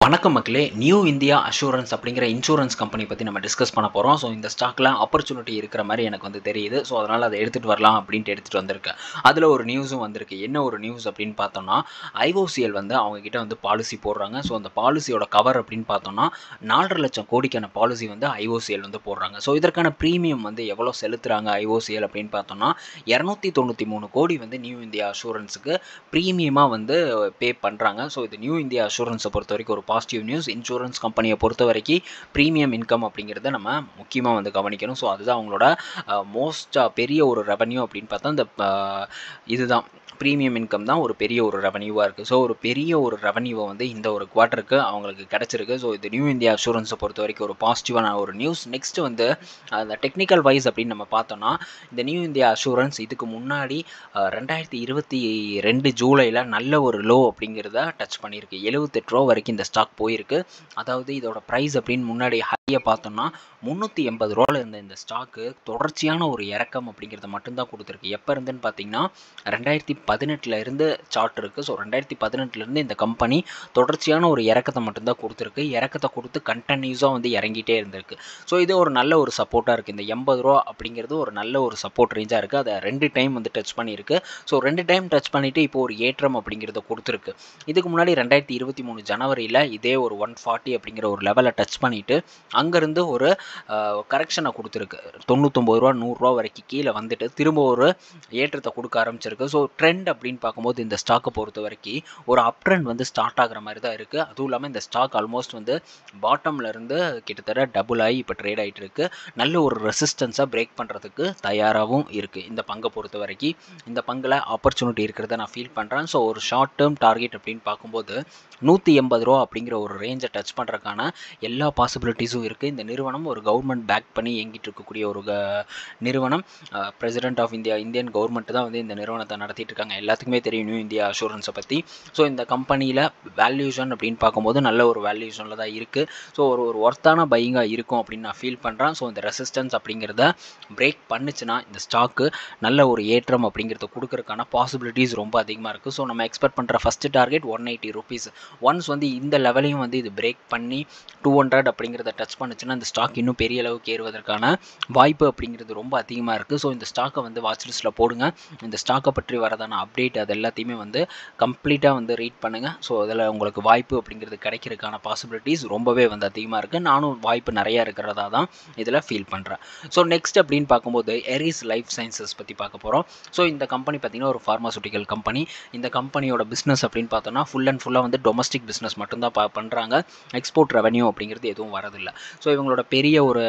வணக்கம் மக்களே New India Assurance அப்படிங்கிற இன்சூரன்ஸ் கம்பெனி பற்றி நம்ம டிஸ்கஸ் பண்ண போகிறோம் ஸோ இந்த ஸ்டாக்கில் ஆப்பர்ச்சுனிட்டி இருக்கிற மாதிரி எனக்கு வந்து தெரியுது ஸோ அதனால் அதை எடுத்துகிட்டு வரலாம் அப்படின்ட்டு எடுத்துகிட்டு வந்திருக்கேன் அதில் ஒரு நியூஸும் வந்திருக்கு என்ன ஒரு நியூஸ் அப்படின்னு பார்த்தோம்னா ஐஓசிஎல் வந்து அவங்க கிட்ட வந்து பாலிசி போடுறாங்க ஸோ அந்த பாலிசியோட கவர் அப்படின்னு பார்த்தோம்னா நாலரை லட்சம் கோடிக்கான பாலிசி வந்து ஐஓசிஎல் வந்து போடுறாங்க ஸோ இதற்கான ப்ரீமியம் வந்து எவ்வளோ செலுத்துகிறாங்க ஐஓசிஎல் அப்படின்னு பார்த்தோம்னா இரநூத்தி தொண்ணூற்றி மூணு கோடி வந்து நியூ இந்தியா அஷூரன்ஸுக்கு ப்ரீமியமாக வந்து பே பண்ணுறாங்க ஸோ இது நியூ இந்தியா அஷூரன்ஸை பொறுத்த வரைக்கும் ஒரு பாசிட்டிவ் நியூஸ் இன்சூரன்ஸ் கம்பெனியை பொறுத்த வரைக்கும் ப்ரீமியம் இன்கம் அப்படிங்கிறத நம்ம முக்கியமாக வந்து கவனிக்கணும் ஸோ அதுதான் அவங்களோட மோஸ்ட்டாக பெரிய ஒரு ரெவன்யூ அப்படின்னு பார்த்தா இந்த அஹ், இதுதான் ப்ரீமியம் இன்கம் தான் ஒரு பெரிய ஒரு ரெவன்யூவாக இருக்குது ஸோ ஒரு பெரிய ஒரு ரெவன்யூவை வந்து இந்த ஒரு குவார்ட்டருக்கு அவங்களுக்கு கிடச்சிருக்கு ஸோ இது நியூ இந்தியா அஷூரன்ஸை பொறுத்த வரைக்கும் ஒரு பாசிட்டிவான ஒரு நியூஸ் நெக்ஸ்ட் வந்து அந்த டெக்னிக்கல் வைஸ் அப்படின்னு நம்ம பார்த்தோம்னா இந்த நியூ இந்தியா அஷூரன்ஸ் இதுக்கு முன்னாடி அஹ், ரெண்டாயிரத்தி இருபத்தி ரெண்டு ஜூலையில் நல்ல ஒரு லோ அப்படிங்கிறத டச் பண்ணியிருக்கு எழுபத்தெட்டு ரூபா வரைக்கும் இந்த ஸ்டாக் போயிருக்கு அதாவது இதோட ப்ரைஸ் அப்படின்னு முன்னாடி ஹையை பார்த்தோம்னா முந்நூற்றி எண்பது ரூபாவில் இருந்த இந்த ஸ்டாக்கு தொடர்ச்சியான ஒரு இறக்கம் அப்படிங்கிறத மட்டும்தான் கொடுத்துருக்கு எப்போ இருந்துன்னு பார்த்தீங்கன்னா ரெண்டாயிரத்தி பதினெட்டில் இருந்து சார்ட் இருக்குது ஸோ ரெண்டாயிரத்தி பதினெட்டுலேருந்து இந்த கம்பெனி தொடர்ச்சியான ஒரு இறக்கத்தை மட்டும்தான் கொடுத்துருக்கு இறக்கத்தை கொடுத்து கண்டினியூஸாக வந்து இறங்கிட்டே இருந்திருக்கு ஸோ இது ஒரு நல்ல ஒரு சப்போர்ட்டாக இருக்குது இந்த எண்பது ரூபா அப்படிங்கிறது ஒரு நல்ல ஒரு சப்போர்ட் ரேஞ்சாக இருக்குது அதை ரெண்டு டைம் வந்து டச் பண்ணியிருக்கு ஸோ ரெண்டு டைம் டச் பண்ணிவிட்டு இப்போ ஒரு ஏற்றம் அப்படிங்கிறத கொடுத்துருக்கு இதுக்கு முன்னாடி ரெண்டாயிரத்தி இருபத்தி மூணு ஜனவரியில் இதே ஒரு ஒன் ஃபார்ட்டி அப்படிங்கிற ஒரு லெவலை டச் பண்ணிவிட்டு அங்கேருந்து ஒரு கரெக்ஷனை கொடுத்துருக்கு தொண்ணூத்தொம்பது ரூபா நூறுரூவா வரைக்கும் கீழே வந்துட்டு திரும்ப ஒரு ஏற்றத்தை கொடுக்க ஆரம்பிச்சிருக்கு ஸோ ட்ரெண்ட் அப்படின்னு பார்க்கும்போது இந்த ஸ்டாக்கை பொறுத்த வரைக்கும் ஒரு அப் ட்ரெண்ட் வந்து ஸ்டார்ட் ஆகுற மாதிரி தான் இருக்குது அதுவும் இல்லாமல் இந்த ஸ்டாக் ஆல்மோஸ்ட் வந்து பாட்டம்ல இருந்து கிட்டத்தட்ட டபுள் ஆகி இப்போ ட்ரேட் ஆகிட்டு இருக்கு நல்ல ஒரு ரெசிஸ்டன்ஸாக பிரேக் பண்ணுறதுக்கு தயாராகவும் இருக்குது இந்த பங்கை பொறுத்த வரைக்கும் இந்த பங்கில் ஆப்பர்ச்சுனிட்டி இருக்கிறத நான் ஃபீல் பண்ணுறேன் ஸோ ஒரு ஷார்ட் டேர்ம் டார்கெட் அப்படின்னு பார்க்கும்போது நூற்றி எண்பது ரூபா அப்படிங்கிற ஒரு ரேஞ்சை டச் பண்ணுறதுக்கான எல்லா பாசிபிலிட்டிஸும் இருக்குது இந்த நிறுவனம் ஒரு கவர்மெண்ட் பேக் பண்ணி இயங்கிட்டு இருக்கக்கூடிய ஒரு க- நிறுவனம் president of India Indian government தான் வந்து இந்த நிறுவனத்தை நடத்திட்டு இருக்காங்க எல்லாத்துக்குமே தெரியும் நியூ இந்தியா அஷூரன்ஸை பற்றி ஸோ இந்த கம்பெனியில் வேல்யூஷன் அப்படின்னு பார்க்கும்போது நல்ல ஒரு வேல்யூஷனில் தான் இருக்குது ஸோ ஒரு ஒரு ஒர்த்தான பையிங்காக இருக்கும் அப்படின்னு நான் ஃபீல் பண்ணுறேன் ஸோ இந்த ரெசிஸ்டன்ஸ் அப்படிங்கிறத பிரேக் பண்ணுச்சுன்னா இந்த ஸ்டாக்கு நல்ல ஒரு ஏற்றம் அப்படிங்கிறத கொடுக்கறதுக்கான பாசிபிலிட்டிஸ் ரொம்ப அதிகமாக இருக்குது ஸோ நம்ம எக்ஸ்பெக்ட் பண்ணுற first target one eighty rupees once வந்து இந்த லெவலையும் வந்து இது பிரேக் பண்ணி டூ ஹண்ட்ரட் அப்படிங்கிறத டச் பண்ணுச்சுன்னா இந்த ஸ்டாக் இன்னும் பெரிய அளவுக்கு ஏறுவதற்கான வாய்ப்பு அப்படிங்கிறது ரொம்ப அதிகமாக இருக்குது ஸோ இந்த ஸ்டாக்கை வந்து வாட்ச் லிஸ்ட்டில் போடுங்க இந்த ஸ்டாக்கை பற்றி வரதான அப்டேட் அது எல்லாத்தையுமே வந்து கம்ப்ளீட்டாக வந்து ரீட் பண்ணுங்கள் ஸோ அதில் உங்களுக்கு வாய்ப்பு அப்படிங்கிறது கிடைக்கிறதுக்கான பாசிபிலிட்டிஸ் ரொம்பவே வந்து அதிகமாக இருக்குது நானும் வாய்ப்பு நிறையா இருக்கிறதா தான் இதில் ஃபீல் பண்ணுறேன் ஸோ நெக்ஸ்ட் அப்படின்னு பார்க்கும்போது எரிஸ் லைஃப் சயின்சஸ் பற்றி பார்க்க போகிறோம் ஸோ இந்த கம்பெனி பார்த்திங்கன்னா ஒரு ஃபார்மாசூட்டிக்கல் கம்பெனி இந்த கம்பெனியோட பிஸ்னஸ் அப்படின்னு பார்த்தோம்னா ஃபுல் அண்ட் ஃபுல்லாக வந்து டொமஸ்டிக் பிஸ்னஸ் மட்டும்தான் பா பண்ணுறாங்க எக்ஸ்போர்ட் ரெவன்யூ அப்படிங்கிறது எதுவும் வரதில்லை ஸோ இவங்களோட பெரிய ஒரு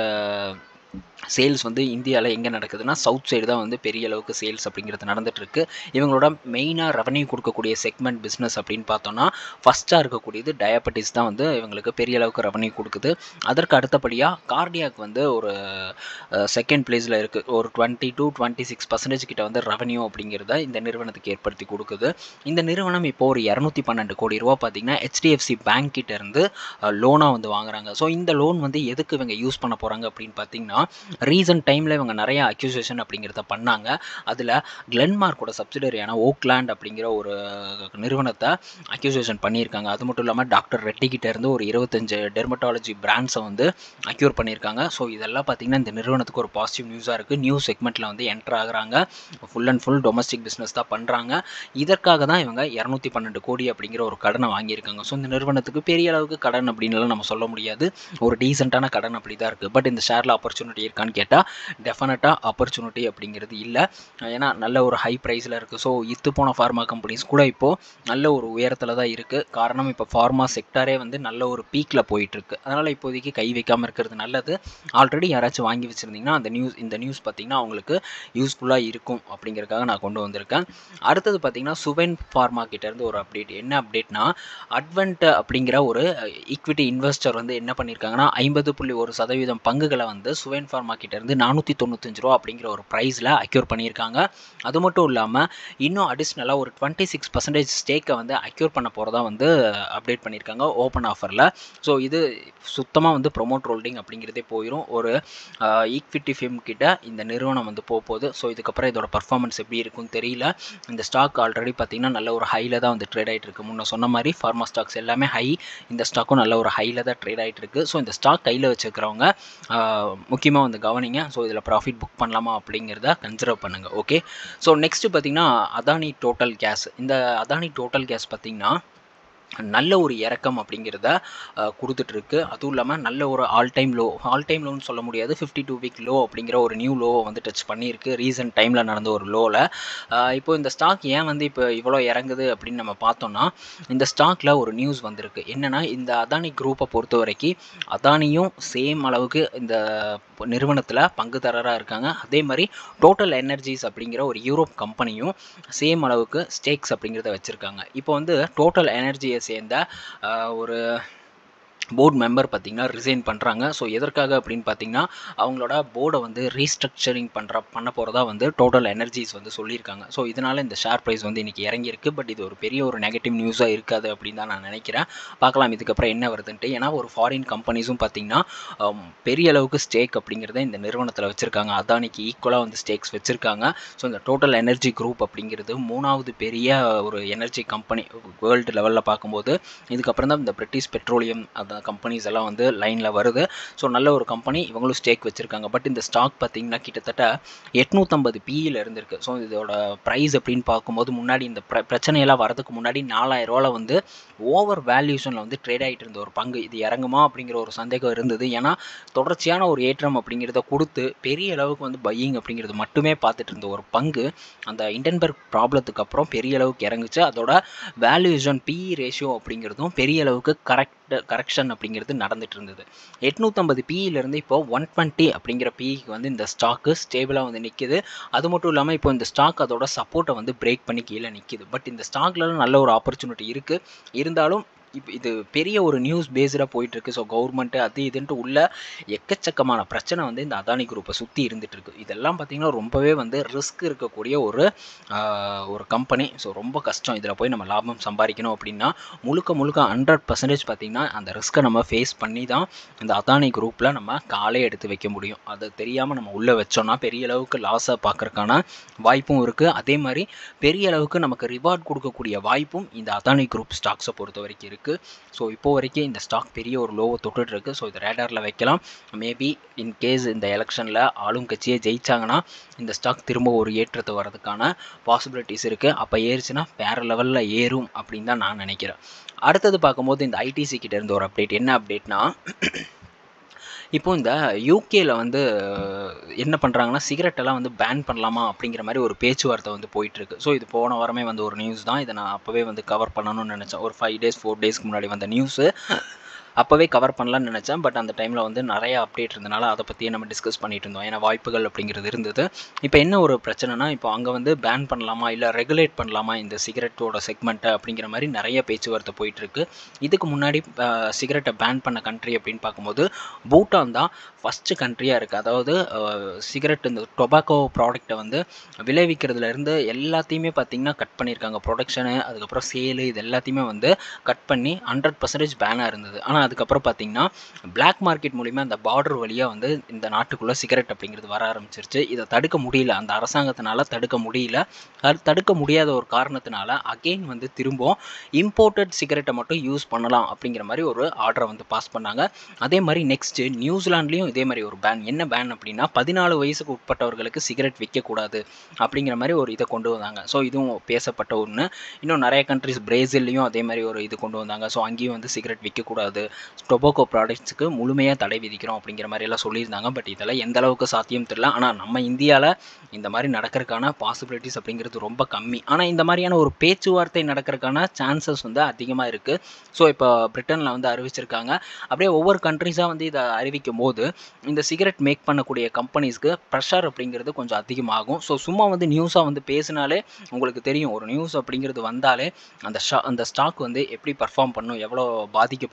சேல்ஸ் வந்து இந்தியாவில் எங்கே நடக்குதுன்னா சவுத் சைடு தான் வந்து பெரிய அளவுக்கு சேல்ஸ் அப்படிங்கிறது நடந்துட்டு இருக்கு இவங்களோட மெயினாக ரெவன்யூ கொடுக்கக்கூடிய செக்மெண்ட் பிஸ்னஸ் அப்படின்னு பார்த்தோம்னா ஃபஸ்ட்டாக இருக்கக்கூடியது டயபெட்டிஸ் தான் வந்து இவங்களுக்கு பெரிய அளவுக்கு ரெவன்யூ கொடுக்குது அதற்கு அடுத்தபடியாக கார்டியாக் வந்து ஒரு செகண்ட் பிளேஸில் இருக்குது ஒரு twenty to twenty six percentage கிட்ட வந்து ரெவன்யூ அப்படிங்கிறத இந்த நிறுவனத்துக்கு ஏற்படுத்தி கொடுக்குது இந்த நிறுவனம் இப்போ ஒரு இரநூத்தி பன்னெண்டு கோடி ரூபா பார்த்தீங்கன்னா ஹெச்டிஎஃப்சி பேங்க் கிட்ட இருந்து லோனாக வந்து வாங்குறாங்க ஸோ இந்த லோன் வந்து எதுக்கு இவங்க யூஸ் பண்ண போகிறாங்க அப்படின்னு பார்த்தீங்கன்னா ரீசன்ட் டைமில் இவங்க நிறைய அக்யூசேஷன் அப்படிங்கிறத பண்ணாங்க அதில் கிளென்மார்க்கோட சப்சிடரியான ஓக்லேண்ட் அப்படிங்கிற ஒரு நிறுவனத்தை அக்யூசேஷன் பண்ணியிருக்காங்க அது மட்டும் இல்லாமல் டாக்டர் ரெட்டி கிட்ட இருந்து ஒரு இருபத்தஞ்சு டெர்மட்டாலஜி பிராண்ட்ஸை வந்து அக்யூர் பண்ணியிருக்காங்க ஸோ இதெல்லாம் பார்த்தீங்கன்னா இந்த நிறுவனத்துக்கு ஒரு பாசிட்டிவ் நியூஸாக இருக்குது நியூ செக்மெண்ட்டில் வந்து என்டர் ஆகுறாங்க full and full domestic business தான் பண்ணுறாங்க இதற்காக தான் இவங்க இரநூத்தி பன்னெண்டு கோடி அப்படிங்கிற ஒரு கடனை வாங்கியிருக்காங்க ஸோ இந்த நிறுவனத்துக்கு பெரிய அளவுக்கு கடன் அப்படின்னுலாம் நம்ம சொல்ல முடியாது ஒரு டீசெண்டான கடன் அப்படி தான் இருக்குது பட் இந்த ஷேரில் ஆப்பர்ச்சுனிட்டி இருக்கான்னு கேட்டால் டெஃபினட்டாக ஆப்பர்ச்சுனிட்டி அப்படிங்கிறது இல்லை ஏன்னா நல்ல ஒரு ஹை ப்ரைஸில் இருக்குது ஸோ இத்து போன ஃபார்மா கம்பெனிஸ் கூட இப்போது நல்ல ஒரு உயரத்தில் தான் இருக்குது காரணம் இப்போ ஃபார்மா செக்டாரே வந்து நல்ல ஒரு பீக்கில் போயிட்டுருக்கு அதனால் இப்போதைக்கு கை வைக்காமல் இருக்கிறது நல்லது ஆல்ரெடி யாராச்சும் வாங்கி வச்சுருந்தீங்கன்னா அந்த நியூஸ் இந்த நியூஸ் பார்த்திங்கன்னா அவங்களுக்கு யூஸ்ஃபுல்லாக இருக்கும் அப்படிங்கிறதுக்காக நான் கொண்டு வந்திருக்கேன் அடுத்தது பார்த்திங்கன்னா சுவென் ஃபார்மா கிட்டேருந்து ஒரு அப்டேட் என்ன அப்டேட்னா அட்வென்ட் அப்படிங்கிற ஒரு ஈக்விட்டி இன்வெஸ்டர் வந்து என்ன பண்ணியிருக்காங்கன்னா ஐம்பது புள்ளி ஒரு சதவீதம் பங்குகளை வந்து சுவென் சுவேன் ஃபார்மா கிட்டேருந்து நானூற்றி தொண்ணூத்தஞ்சு ரூபா அப்படிங்கிற ஒரு ப்ரைஸில் அக்யூர் பண்ணியிருக்காங்க அது மட்டும் இல்லாமல் இன்னும் அடிஷ்னலாக ஒரு டுவெண்ட்டி சிக்ஸ் பர்சன்டேஜ் ஸ்டேக்கை வந்து அக்யூர் பண்ண போகிறதா வந்து அப்டேட் பண்ணியிருக்காங்க ஓப்பன் ஆஃபரில் ஸோ இது சுத்தமாக வந்து ப்ரொமோட் ஹோல்டிங் அப்படிங்கிறதே போயிடும் ஒரு ஈக்விட்டி ஃபிம் கிட்ட இந்த நிறுவனம் வந்து போக போகுது ஸோ இதுக்கப்புறம் இதோட பர்ஃபார்மன்ஸ் எப்படி இருக்குன்னு தெரியல இந்த ஸ்டாக் ஆல்ரெடி பார்த்திங்கன்னா நல்ல ஒரு ஹையில் தான் வந்து ட்ரேட் ஆகிட்டு இருக்கு முன்ன சொன்ன மாதிரி ஃபார்மா ஸ்டாக்ஸ் எல்லாமே ஹை இந்த ஸ்டாக்கும் நல்ல ஒரு ஹையில் தான் ட்ரேட் ஆகிட்டு இருக்கு ஸோ இந்த ஸ்டாக் கையில் வச்சுருக்கிறவங்க முக்கியமாக வந்து கவனிங்க ஸோ இதில் ப்ராஃபிட் புக் பண்ணலாமா அப்படிங்கிறத கன்சிடர் பண்ணுங்கள் ஓகே ஸோ நெக்ஸ்ட்டு பார்த்திங்கன்னா அதானி டோட்டல் கேஸ் இந்த அதானி டோட்டல் கேஸ் பார்த்திங்கன்னா நல்ல ஒரு இறக்கம் அப்படிங்கிறத கொடுத்துட்ருக்கு அதுவும் இல்லாமல் நல்ல ஒரு all time low all time லோன்னு சொல்ல முடியாது ஃபிஃப்டி டூ வீக் லோ அப்படிங்கிற ஒரு நியூ லோவை வந்து டச் பண்ணியிருக்கு ரீசன்ட் டைமில் நடந்த ஒரு லோவில் இப்போ இந்த ஸ்டாக் ஏன் வந்து இப்போ இவ்வளோ இறங்குது அப்படின்னு நம்ம பார்த்தோம்னா இந்த ஸ்டாக்கில் ஒரு நியூஸ் வந்திருக்கு என்னென்னா இந்த அதானி குரூப்பை பொறுத்த வரைக்கும் அதானியும் சேம் அளவுக்கு இந்த நிறுவனத்தில் பங்குதாரராக இருக்காங்க அதே மாதிரி டோட்டல் எனர்ஜிஸ் அப்படிங்கிற ஒரு யூரோப் கம்பெனியும் சேம் அளவுக்கு ஸ்டேக்ஸ் அப்படிங்கிறத வச்சுருக்காங்க இப்போ வந்து டோட்டல் எனர்ஜியை சேர்ந்த ஒரு போர்டு மெம்பர் பார்த்திங்கன்னா ரிசைன் பண்ணுறாங்க ஸோ எதற்காக அப்படின்னு பார்த்தீங்கன்னா அவங்களோட போர்டை வந்து ரீஸ்ட்ரக்சரிங் பண்ணுற பண்ண போகிறதா வந்து டோட்டல் எனர்ஜிஸ் வந்து சொல்லியிருக்காங்க ஸோ இதனால் இந்த ஷேர் ப்ரைஸ் வந்து இன்றைக்கி இறங்கியிருக்கு பட் இது ஒரு பெரிய ஒரு நெகட்டிவ் நியூஸாக இருக்காது அப்படின்னு தான் நான் நினைக்கிறேன் பார்க்கலாம் இதுக்கப்புறம் என்ன வருதுன்ட்டு ஏன்னா ஒரு ஃபாரின் கம்பெனிஸும் பார்த்திங்கன்னா பெரிய அளவுக்கு ஸ்டேக் அப்படிங்கிறத இந்த நிறுவனத்தில் வச்சுருக்காங்க அதானிக்கு ஈக்குவலாக வந்து ஸ்டேக்ஸ் வச்சுருக்காங்க ஸோ இந்த டோட்டல் எனர்ஜி குரூப் அப்படிங்கிறது மூணாவது பெரிய ஒரு எனர்ஜி கம்பெனி வேர்ல்டு லெவலில் பார்க்கும்போது இதுக்கப்புறம் தான் இந்த பிரிட்டிஷ் பெட்ரோலியம் அந்த கம்பெனிஸ் எல்லாம் வந்து லைனில் வருது ஸோ நல்ல ஒரு கம்பெனி இவங்களும் ஸ்டேக் வச்சுருக்காங்க பட் இந்த ஸ்டாக் பார்த்திங்கன்னா கிட்டத்தட்ட எட்நூற்றம்பது பியில் இருந்திருக்கு ஸோ இதோட ப்ரைஸ் அப்படின்னு பார்க்கும்போது முன்னாடி இந்த பிர பிரச்சனையெல்லாம் வரதுக்கு முன்னாடி நாலாயிரரூவாவில் வந்து ஓவர் வேல்யூஷனில் வந்து ட்ரேட் ஆகிட்டு இருந்த ஒரு பங்கு இது இறங்குமா அப்படிங்கிற ஒரு சந்தேகம் இருந்தது ஏன்னா தொடர்ச்சியான ஒரு ஏற்றம் அப்படிங்கிறத கொடுத்து பெரிய அளவுக்கு வந்து பையிங் அப்படிங்கிறது மட்டுமே பார்த்துட்டு இருந்த ஒரு பங்கு அந்த இண்டன்பர்க் ப்ராப்ளத்துக்கு அப்புறம் பெரிய அளவுக்கு இறங்குச்சு அதோட வேல்யூஷன் பிஇ ரேஷியோ அப்படிங்கிறதும் பெரிய அளவுக்கு கரெக்ட் கரெக்ஷன் அப்படிங்கிறது நடந்துட்டு இருந்தது எட்நூற்றம்பது பிஇலேருந்து இப்போ ஒன் டுவெண்ட்டி அப்படிங்கிற பிஇக்கு வந்து இந்த ஸ்டாக்கு ஸ்டேபிளாக வந்து நிற்கிது அது மட்டும் இல்லாமல் இப்போ இந்த ஸ்டாக் அதோட சப்போர்ட்டை வந்து பிரேக் பண்ணி கீழே நிற்கிது பட் இந்த ஸ்டாக்லாம் நல்ல ஒரு ஆப்பர்ச்சுனிட்டி இருக்குது இருந்தாலும் இப்போ இது பெரிய ஒரு நியூஸ் பேஸ்டாக போயிட்டுருக்கு ஸோ கவர்மெண்ட்டு அது இதுன்ட்டு உள்ள எக்கச்சக்கமான பிரச்சனை வந்து இந்த அதானி குரூப்பை சுற்றி இருந்துகிட்ருக்கு இதெல்லாம் பார்த்திங்கன்னா ரொம்பவே வந்து ரிஸ்க் இருக்கக்கூடிய ஒரு ஒரு கம்பெனி ஸோ ரொம்ப கஷ்டம் இதில் போய் நம்ம லாபம் சம்பாதிக்கணும் அப்படின்னா முழுக்க முழுக்க ஹண்ட்ரட் பர்சன்டேஜ் பார்த்திங்கன்னா அந்த ரிஸ்க்கை நம்ம ஃபேஸ் பண்ணி தான் இந்த அதானி குரூப்பில் நம்ம காலே எடுத்து வைக்க முடியும் அது தெரியாமல் நம்ம உள்ளே வச்சோன்னா பெரிய அளவுக்கு லாஸை பார்க்குறக்கான வாய்ப்பும் இருக்குது அதே மாதிரி பெரிய அளவுக்கு நமக்கு ரிவார்ட் கொடுக்கக்கூடிய வாய்ப்பும் இந்த அதானி குரூப் ஸ்டாக்ஸை பொறுத்த வரைக்கும் இருக்குது இருக்குது ஸோ இப்போ வரைக்கும் இந்த ஸ்டாக் பெரிய ஒரு லோவை தொட்டுட்டு இருக்கு ஸோ இது ரேடாரில் வைக்கலாம் மேபி இன் கேஸ் இந்த எலெக்ஷனில் ஆளும் கட்சியே ஜெயிச்சாங்கன்னா இந்த ஸ்டாக் திரும்ப ஒரு ஏற்றத்தை வரதுக்கான பாசிபிலிட்டிஸ் இருக்குது அப்போ ஏறிச்சுன்னா வேறு லெவலில் ஏறும் அப்படின்னு தான் நான் நினைக்கிறேன் அடுத்தது பார்க்கும்போது இந்த ஐடிசி கிட்ட இருந்த ஒரு அப்டேட் என்ன அப்டேட்னா இப்போ இந்த யூகேல வந்து என்ன பண்ணுறாங்கன்னா சிகரெட்டெல்லாம் வந்து பேன் பண்ணலாமா அப்படிங்கிற மாதிரி ஒரு பேச்சுவார்த்தை வந்து போயிட்டுருக்கு ஸோ இது போன வாரமே வந்து ஒரு நியூஸ் தான் இதை நான் அப்போவே வந்து கவர் பண்ணணும்னு நினச்சேன் ஒரு ஃபைவ் டேஸ் ஃபோர் டேஸ்க்கு முன்னாடி வந்த நியூஸு அப்போவே கவர் பண்ணலான்னு நினச்சேன் பட் அந்த டைமில் வந்து நிறைய அப்டேட் இருந்தனால அதை பற்றியே நம்ம டிஸ்கஸ் பண்ணிட்டு இருந்தோம் ஏன்னா வாய்ப்புகள் அப்படிங்கிறது இருந்தது இப்போ என்ன ஒரு பிரச்சனைனா இப்போ அங்கே வந்து பேன் பண்ணலாமா இல்லை ரெகுலேட் பண்ணலாமா இந்த சிகரெட்டோட செக்மெண்ட்டை அப்படிங்கிற மாதிரி நிறைய பேச்சுவார்த்தை போயிட்டுருக்கு இதுக்கு முன்னாடி சிகரெட்டை பேன் பண்ண கண்ட்ரி அப்படின்னு பார்க்கும்போது பூட்டான் தான் ஃபஸ்ட்டு கண்ட்ரியாக இருக்குது அதாவது சிகரெட் இந்த டொபாக்கோ ப்ராடக்ட்டை வந்து விளைவிக்கிறதுலேருந்து எல்லாத்தையுமே பார்த்திங்கன்னா கட் பண்ணியிருக்காங்க ப்ரொடக்ஷனு அதுக்கப்புறம் சேலு இது எல்லாத்தையுமே வந்து கட் பண்ணி ஹண்ட்ரட் பர்சன்டேஜ் பேனாக இருந்தது ஆனால் அதுக்கப்புறம் பார்த்திங்கன்னா பிளாக் மார்க்கெட் மூலிமா அந்த பார்டர் வழியாக வந்து இந்த நாட்டுக்குள்ளே சிகரெட் அப்படிங்கிறது வர ஆரம்பிச்சிருச்சு இதை தடுக்க முடியல அந்த அரசாங்கத்தினால தடுக்க முடியல அது தடுக்க முடியாத ஒரு காரணத்தினால அகெயின் வந்து திரும்பவும் இம்போர்ட்டட் சிகரெட்டை மட்டும் யூஸ் பண்ணலாம் அப்படிங்கிற மாதிரி ஒரு ஆர்டரை வந்து பாஸ் பண்ணாங்க அதே மாதிரி நெக்ஸ்ட்டு நியூசிலாண்ட்லேயும் இதே மாதிரி ஒரு பேன் என்ன பேன் அப்படின்னா பதினாலு வயசுக்கு உட்பட்டவர்களுக்கு சிகரெட் விற்கக்கூடாது அப்படிங்கிற மாதிரி ஒரு இதை கொண்டு வந்தாங்க ஸோ இதுவும் பேசப்பட்ட ஒன்று இன்னும் நிறைய கண்ட்ரிஸ் பிரேசில்லையும் அதே மாதிரி ஒரு இது கொண்டு வந்தாங்க ஸோ அங்கேயும் வந்து சிகரெட் விற்கக்கூடாது டொபாக்கோ ப்ராடக்ட்ஸுக்கு முழுமையாக தடை விதிக்கிறோம் அப்படிங்கிற மாதிரி எல்லாம் சொல்லியிருந்தாங்க பட் இதெல்லாம் எந்த அளவுக்கு சாத்தியம் தெரியல ஆனால் நம்ம இந்தியாவில் இந்த மாதிரி நடக்கிறதுக்கான பாசிபிலிட்டிஸ் அப்படிங்கிறது ரொம்ப கம்மி ஆனால் இந்த மாதிரியான ஒரு பேச்சுவார்த்தை நடக்கிறதுக்கான சான்சஸ் வந்து அதிகமாக இருக்குது ஸோ இப்போ பிரிட்டனில் வந்து அறிவிச்சிருக்காங்க அப்படியே ஒவ்வொரு கண்ட்ரிஸாக வந்து இதை அறிவிக்கும் போது இந்த சிகரெட் மேக் பண்ணக்கூடிய கம்பெனிஸ்க்கு ப்ரெஷர் அப்படிங்கிறது கொஞ்சம் அதிகமாகும் ஸோ சும்மா வந்து நியூஸாக வந்து பேசினாலே உங்களுக்கு தெரியும் ஒரு நியூஸ் அப்படிங்கிறது வந்தாலே அந்த ஷா அந்த ஸ்டாக் வந்து எப்படி பர்ஃபார்ம் பண்ணும் எவ்வளோ பாதிக்கப்படும் அப்படிங்கிறது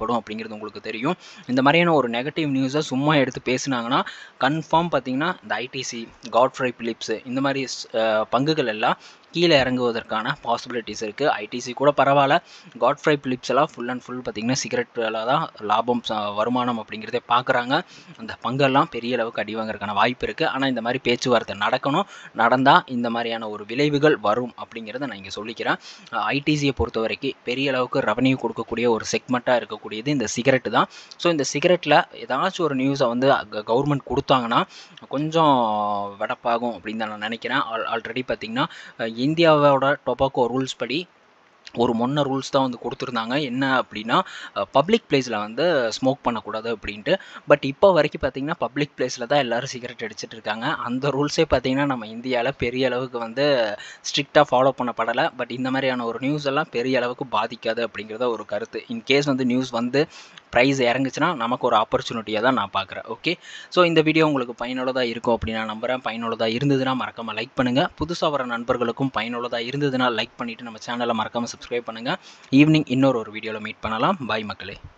அப்படிங்கிறது உங்களுக்கு தெரியும் இந்த மாதிரியான ஒரு நெகட்டிவ் நியூஸை சும்மா எடுத்து பேசுனாங்கன்னா கன்ஃபார்ம் பார்த்தீங்கன்னா இந்த ஐடிசி காட்ஃப்ரை பிலிப்ஸு இந்த மாதிரி அஹ், பங்குகள் எல்லாம் கீழே இறங்குவதற்கான பாசிபிலிட்டிஸ் இருக்குது ஐடிசி கூட பரவாயில்ல காட்ஃப்ரை பிலிப்ஸ் எல்லாம் ஃபுல் அண்ட் ஃபுல் பார்த்தீங்கன்னா சிகரெட்டில் தான் லாபம் ச- வருமானம் அப்படிங்கிறதே பார்க்குறாங்க அந்த பங்கெல்லாம் பெரிய அளவுக்கு அடி வாங்குறதுக்கான வாய்ப்பு இருக்குது ஆனால் இந்த மாதிரி பேச்சுவார்த்தை நடக்கணும் நடந்தால் இந்த மாதிரியான ஒரு விளைவுகள் வரும் அப்படிங்கிறத நான் இங்கே சொல்லிக்கிறேன் ஐடிசியை பொறுத்த வரைக்கும் பெரிய அளவுக்கு ரெவன்யூ கொடுக்கக்கூடிய ஒரு செக்மெண்ட்டாக இருக்கக்கூடியது இந்த சிகரெட்டு தான் ஸோ இந்த சிகரெட்டில் ஏதாச்சும் ஒரு நியூஸை வந்து கவர்மெண்ட் கொடுத்தாங்கன்னா கொஞ்சம் வெடப்பாகும் அப்படின்னு தான் நான் நினைக்கிறேன் ஆல் ஆல்ரெடி பார்த்திங்கன்னா இந்தியாவோட டொபாக்கோ ரூல்ஸ் படி ஒரு மொன்ன ரூல்ஸ் தான் வந்து கொடுத்துருந்தாங்க என்ன அப்படின்னா பப்ளிக் பிளேஸில் வந்து ஸ்மோக் பண்ணக்கூடாது அப்படின்ட்டு பட் இப்போ வரைக்கும் பார்த்தீங்கன்னா பப்ளிக் பிளேஸில் தான் எல்லோரும் சிகரெட் அடிச்சிட்டு இருக்காங்க அந்த ரூல்ஸே பார்த்தீங்கன்னா நம்ம இந்தியாவில் பெரிய அளவுக்கு வந்து ஸ்ட்ரிக்டாக ஃபாலோ பண்ணப்படலை பட் இந்த மாதிரியான ஒரு நியூஸ் எல்லாம் பெரிய அளவுக்கு பாதிக்காது அப்படிங்கிறத ஒரு கருத்து இன்கேஸ் வந்து நியூஸ் வந்து ப்ரைஸ் இறங்குச்சுன்னா நமக்கு ஒரு ஆப்பர்ச்சுனிட்டியாக தான் நான் பார்க்குறேன் ஓகே ஸோ இந்த வீடியோ உங்களுக்கு பயனுள்ளதாக இருக்கும் அப்படின்னு நான் நம்புகிறேன் பயனுள்ளதாக இருந்ததுன்னா மறக்காமல் லைக் பண்ணுங்கள் புதுசாக வர நண்பர்களுக்கும் பயனுள்ளதாக இருந்ததுன்னா லைக் பண்ணிவிட்டு நம்ம சேனலை மறக்காமல் சப்ஸ்கிரைப் பண்ணுங்கள் ஈவினிங் இன்னொரு ஒரு வீடியோவில் மீட் பண்ணலாம் பாய் மக்களே